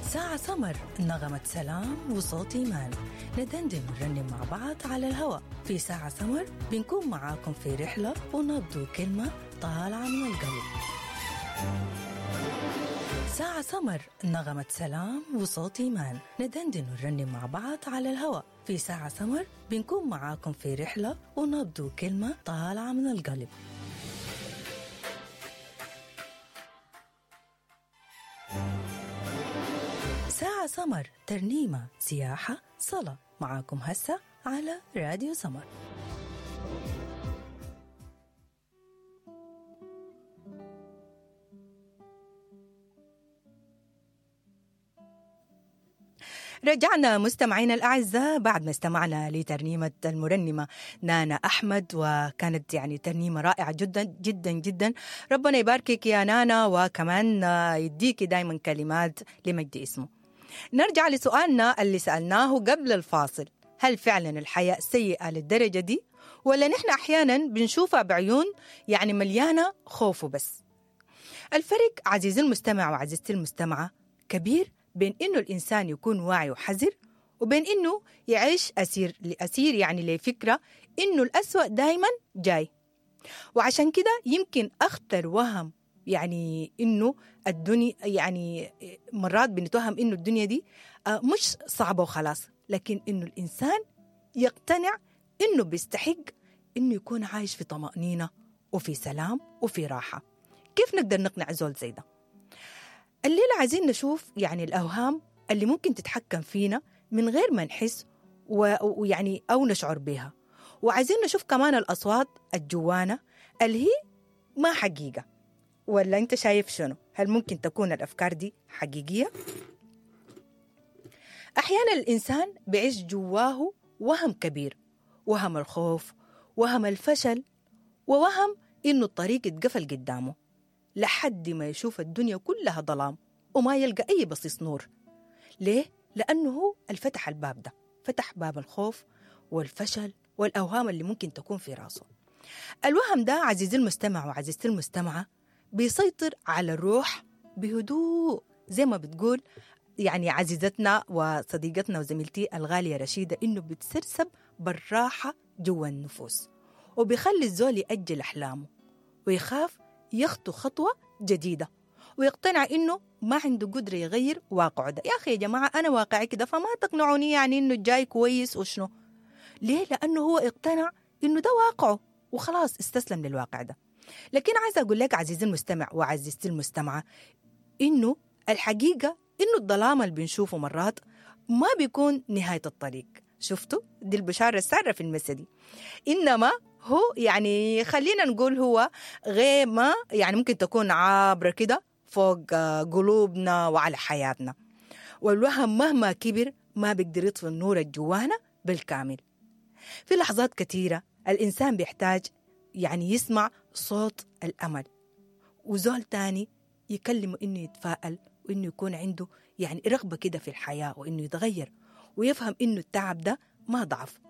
ساعة سمر نغمة سلام وصوت إيمان ندندن ونرنم مع بعض على الهواء في ساعة سمر بنكون معاكم في رحلة ونبدو كلمة طالعة من القلب ساعة سمر نغمة سلام وصوت إيمان ندندن ونرنم مع بعض على الهواء في ساعة سمر بنكون معاكم في رحلة ونبدو كلمة طالعة من القلب ساعة سمر ترنيمة سياحة صلاة معاكم هسه على راديو سمر رجعنا مستمعينا الأعزاء بعد ما استمعنا لترنيمة المرنمة نانا أحمد وكانت يعني ترنيمة رائعة جدا جدا جدا ربنا يباركك يا نانا وكمان يديكي دايما كلمات لمجد اسمه نرجع لسؤالنا اللي سألناه قبل الفاصل هل فعلا الحياة سيئة للدرجة دي ولا نحن أحيانا بنشوفها بعيون يعني مليانة خوف وبس الفرق عزيزي المستمع وعزيزتي المستمعة كبير بين إنه الإنسان يكون واعي وحذر وبين إنه يعيش أسير لأسير يعني لفكرة إنه الأسوأ دايما جاي وعشان كده يمكن أخطر وهم يعني إنه الدنيا يعني مرات بنتوهم إنه الدنيا دي مش صعبة وخلاص لكن إنه الإنسان يقتنع إنه بيستحق إنه يكون عايش في طمأنينة وفي سلام وفي راحة كيف نقدر نقنع زول زي ده؟ الليلة عايزين نشوف يعني الأوهام اللي ممكن تتحكم فينا من غير ما نحس ويعني أو نشعر بها وعايزين نشوف كمان الأصوات الجوانة اللي هي ما حقيقة ولا أنت شايف شنو؟ هل ممكن تكون الأفكار دي حقيقية؟ أحيانا الإنسان بيعيش جواه وهم كبير وهم الخوف وهم الفشل ووهم إنه الطريق اتقفل قدامه لحد ما يشوف الدنيا كلها ظلام وما يلقى أي بصيص نور ليه؟ لأنه هو الفتح الباب ده فتح باب الخوف والفشل والأوهام اللي ممكن تكون في راسه الوهم ده عزيزي المستمع وعزيزتي المستمعة بيسيطر على الروح بهدوء زي ما بتقول يعني عزيزتنا وصديقتنا وزميلتي الغالية رشيدة إنه بتسرسب بالراحة جوا النفوس وبيخلي الزول يأجل أحلامه ويخاف يخطو خطوة جديدة ويقتنع إنه ما عنده قدرة يغير واقعه ده يا أخي يا جماعة أنا واقعي كده فما تقنعوني يعني إنه جاي كويس وشنو ليه؟ لأنه هو اقتنع إنه ده واقعه وخلاص استسلم للواقع ده لكن عايزة أقول لك عزيزي المستمع وعزيزتي المستمعة إنه الحقيقة إنه الظلام اللي بنشوفه مرات ما بيكون نهاية الطريق شفتوا؟ دي البشارة السارة في المسا دي إنما هو يعني خلينا نقول هو غيمة يعني ممكن تكون عابرة كده فوق قلوبنا وعلى حياتنا والوهم مهما كبر ما بيقدر يطفي النور الجوانا بالكامل في لحظات كثيرة الإنسان بيحتاج يعني يسمع صوت الأمل وزول تاني يكلمه إنه يتفائل وإنه يكون عنده يعني رغبة كده في الحياة وإنه يتغير ويفهم إنه التعب ده ما ضعف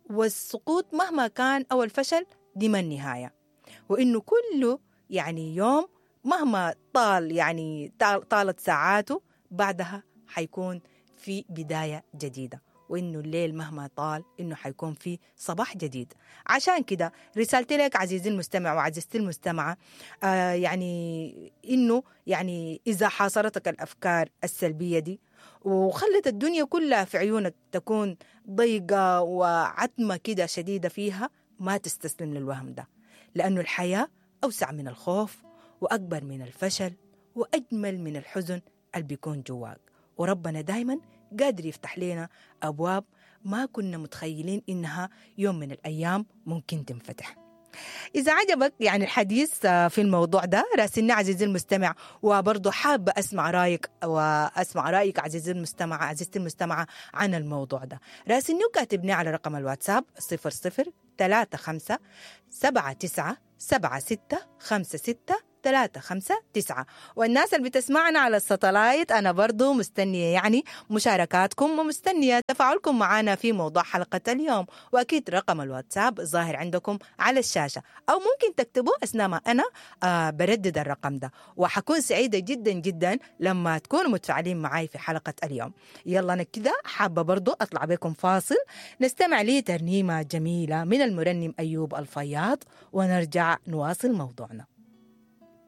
والسقوط مهما كان أو الفشل دي ما النهاية وإنه كله يعني يوم مهما طال يعني طالت ساعاته بعدها حيكون في بداية جديدة وإنه الليل مهما طال إنه حيكون في صباح جديد عشان كده رسالتي لك عزيزي المستمع وعزيزتي المستمعة آه يعني إنه يعني إذا حاصرتك الأفكار السلبية دي وخلت الدنيا كلها في عيونك تكون ضيقة وعتمة كده شديدة فيها ما تستسلم للوهم ده لأنه الحياة أوسع من الخوف وأكبر من الفشل وأجمل من الحزن اللي بيكون جواك وربنا دايما قادر يفتح لنا أبواب ما كنا متخيلين إنها يوم من الأيام ممكن تنفتح إذا عجبك يعني الحديث في الموضوع ده راسلني عزيزي المستمع وبرضه حابة أسمع رأيك وأسمع رأيك عزيزي المستمع عزيزتي المستمعة عن الموضوع ده راسلني وكاتبني على رقم الواتساب 00 35 79 76 56 ثلاثة خمسة تسعة والناس اللي بتسمعنا على الساتلايت أنا برضو مستنية يعني مشاركاتكم ومستنية تفاعلكم معنا في موضوع حلقة اليوم وأكيد رقم الواتساب ظاهر عندكم على الشاشة أو ممكن تكتبوا أثناء ما أنا آه بردد الرقم ده وحكون سعيدة جدا جدا لما تكونوا متفاعلين معي في حلقة اليوم يلا أنا كده حابة برضو أطلع بكم فاصل نستمع لي ترنيمة جميلة من المرنم أيوب الفياض ونرجع نواصل موضوعنا